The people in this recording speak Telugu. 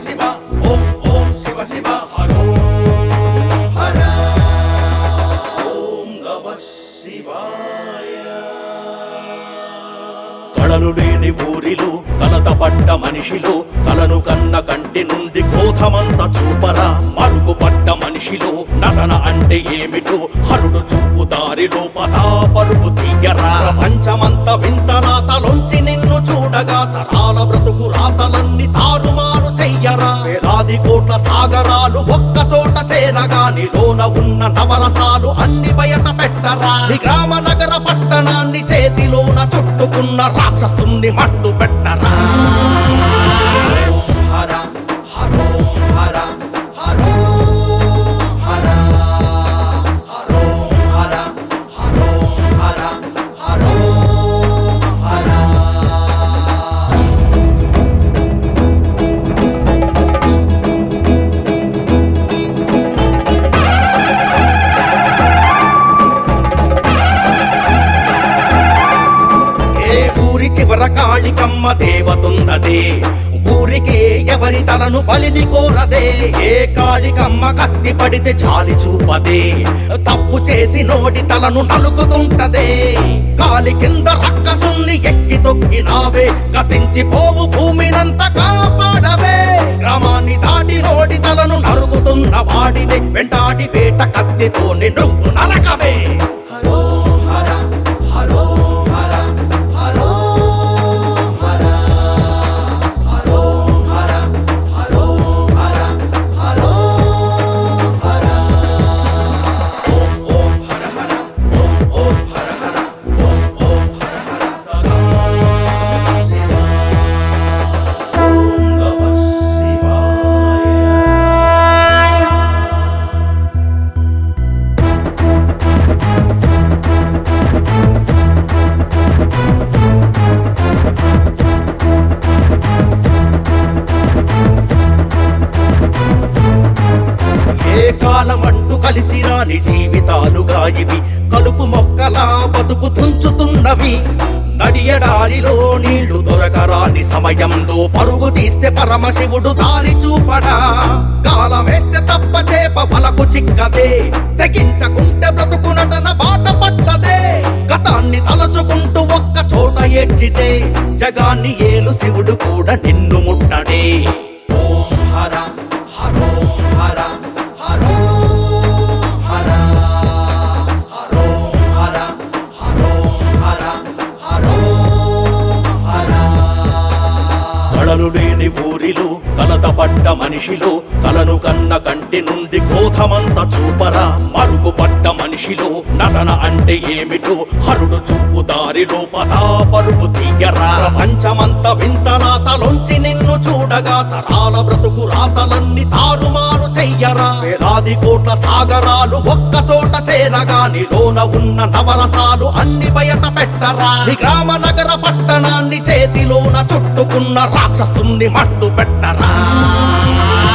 శివ ఓం ఓం శివ శివ హరో హర ఓం నమ శివాయ కళలు లేని ఊరిలో కలతపడ్డ మనిషిలో కలను కన్న కంటి నుండి క్రోధమంత చూపరా మరుగుపడ్డ మనిషిలో నటన అంటే ఏమిటో హరుడు చూపు దారిలో పదా పరుగు తీయరా ప్రపంచమంత వింత రాతలోంచి నిన్ను చూడగా తరాల బ్రతుకు రాతలన్నీ తారుమారు చెయ్యరా వేలాది కోట్ల సాగరాలు ఒక్క చోట చేరగా నీలోన ఉన్న నవరసాలు అన్ని బయట పెట్టరా నీ గ్రామ నగర పట్టణాన్ని చేతిలోన చుట్టుకున్న రాక్షసుని మట్టు పెట్టరా ఓం హర హరో హర హరో హర హరో హర హరో హర హరో హర ఏ ఊరి చివర కాళికమ్మ దేవతున్నదే ఊరికే ఎవరి తలను బలిని కోరదే ఏ కాళికమ్మ కత్తి పడితే చాలి చూపదే తప్పు చేసి నోటి తలను నలుకుతుంటదే కాలి కింద రక్కసుల్ని ఎక్కి తొక్కినావే గతించి పోవు భూమినంత కాపాడవే గ్రామాన్ని దాటి నోటి తలను నరుకుతున్న వాడిని వెంటాడి వేట కత్తితో నువ్వు నరకవే హరో హర హరో హర హరో హర హరో హర హరో హర హరో హర ఓం ఓం హర హర ఓం ఓం హర హర ఓం ఓం హర హర సదా శివ ఓం నమః శివాయ ఏ కాలమంటూ కలిసి రాని జీవితాలుగా ఇవి కలుపు మొక్కలా బతుకు తుంచుతున్నవి నడియడారిలో నీళ్లు దొరకరాని సమయంలో పరుగు తీస్తే పరమశివుడు దారి చూపడా కాలం వేస్తే తప్ప చేప పలకు చిక్కదే తెగించకుంటే బ్రతుకు నటన బాట పట్టదే గతాన్ని తలచుకుంటూ ఒక్క చోట ఏడ్చితే జగాన్ని ఏలు శివుడు కూడా నిన్ను ముట్టడే ఓం హర హరో హర హరో హర హరో హర హరో హర హరో హర కళలు లేని ఊరిలో కలతపడ్డ మనిషిలో కలను కన్న కంటి నుండి క్రోధమంత చూపరా మరుగుపడ్డ మనిషిలో నటన అంటే ఏమిటో హరుడు చూపు దారిలో పదా పరుగు తీయరా ప్రపంచమంత వింత రాతలోంచి నిన్ను చూడగా తరాల బ్రతుకు రాతలన్నీ తారుమారు చెయ్యరా వేలాది కోట్ల సాగరాలు ఒక్క చోట చేరగా నీలోన ఉన్న నవరసాలు అన్ని బయట పెట్టరా నీ గ్రామ నగర పట్టణాన్ని చేతిలోన చుట్టుకున్న రాక్షసుని మట్టు పెట్టరా